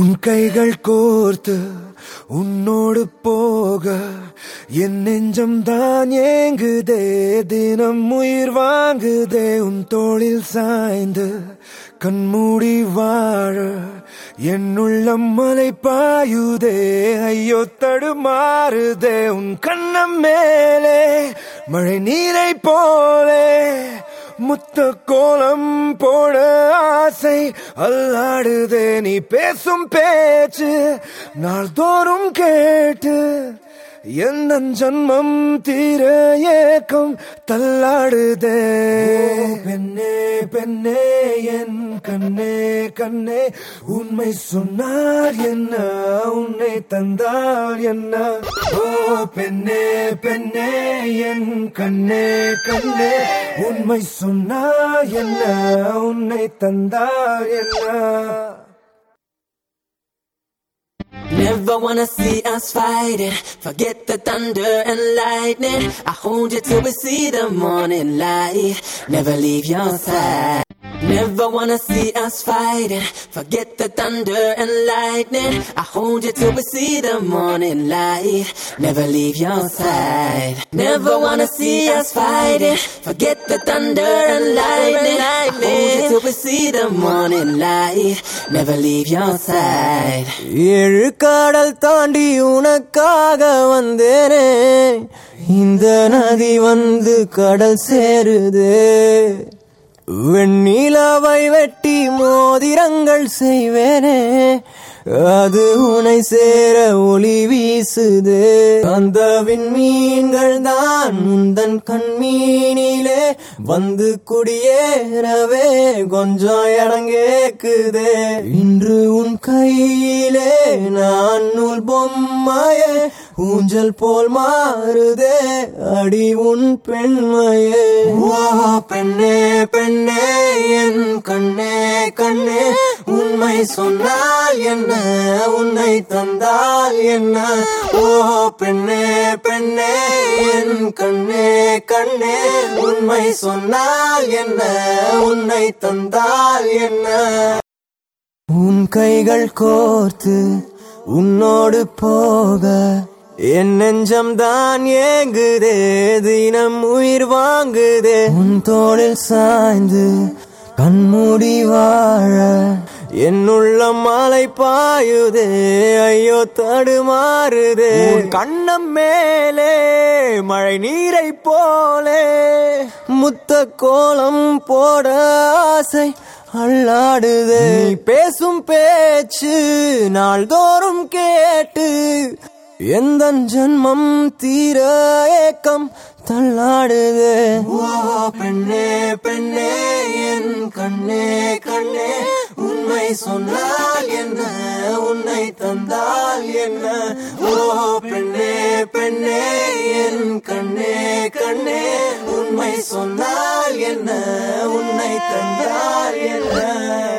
உன் கைகள் கோர்த்து உன்னோடு போக என் நெஞ்சம் தான் ஏங்குதே தினம் உயிர் வாங்குதே உன் தோளில் சாய்ந்து கண்மூடி வாழ என் உள்ளம் மலை பாயுதே ஐயோ தடுமாறுதே உன் கண்ணம் மேலே மழை நீரை போலே முத்த கோலம் போட ஆசை அல்லாடுதே நீ பேசும் பேச்சு நாள்தோறும் கேட்டு எந்த ஜன்மம் தீர ஏக்கம் தள்ளாடுதே பெண்ணே பெண்ணே என் கண்ணே கண்ணே உண்மை சொன்னார் என்ன உன்னை தந்தால் என்ன ஓ பெண்ணே பெண்ணே என் கண்ணே கண்ணே உண்மை சொன்னார் என்ன உன்னை தந்தால் என்ன Never wanna see us fighting. Forget the thunder and lightning. I hold you till we see the morning light. Never leave your side. Never wanna see us fighting. Forget the thunder and lightning. I hold you till we see the morning light. Never leave your side. Never wanna see us fighting. Forget the thunder and lightning. I hold you till we see the morning light. Never leave your side. ஏழு கடல் தாண்டி உனக்காக வந்தேனே இந்த நதி வந்து கடல் சேருது வெண்ணிலவை வெட்டி மோதிரங்கள் செய்வேனே அது உனை சேர ஒளி வீசுது அந்த விண்மீன்கள் தான் உந்தன் கண்மீனிலே வந்து குடியேறவே கொஞ்சம் இடங்கேக்குதே இன்று உன் கையிலே நான் நூல் பொம்மையே ஊஞ்சல் போல் மாறுதே அடி உன் பெண்மையே ஓ பெண்ணே பெண்ணே என் கண்ணே கண்ணே உண்மை சொன்னால் என்ன உன்னை தந்தால் என்ன ஓ பெண்ணே பெண்ணே என் கண்ணே கண்ணே உண்மை சொன்னால் என்ன உன்னை தந்தால் என்ன உன் கைகள் கோர்த்து உன்னோடு போக என் நெஞ்சம் தான் ஏங்குதே தினம் உயிர் வாங்குதே உன் தோளில் சாய்ந்து கண்மூடி வாழ என் உள்ளம் மாலை பாயுதே ஐயோ தடுமாறுதே உன் கண்ணம் மேலே மழை நீரை போலே முத்த கோலம் போட ஆசை அல்லாடுதே நீ பேசும் பேச்சு நாள்தோறும் கேட்டு எந்த ஜன்மம் தீர ஏக்கம் தள்ளாடுதே ஓ பெண்ணே பெண்ணே என் கண்ணே கண்ணே உண்மை சொன்னால் என்ன உன்னை தந்தால் என்ன ஓ பெண்ணே பெண்ணே என் கண்ணே கண்ணே உண்மை சொன்னால் என்ன உன்னை தந்தால் என்ன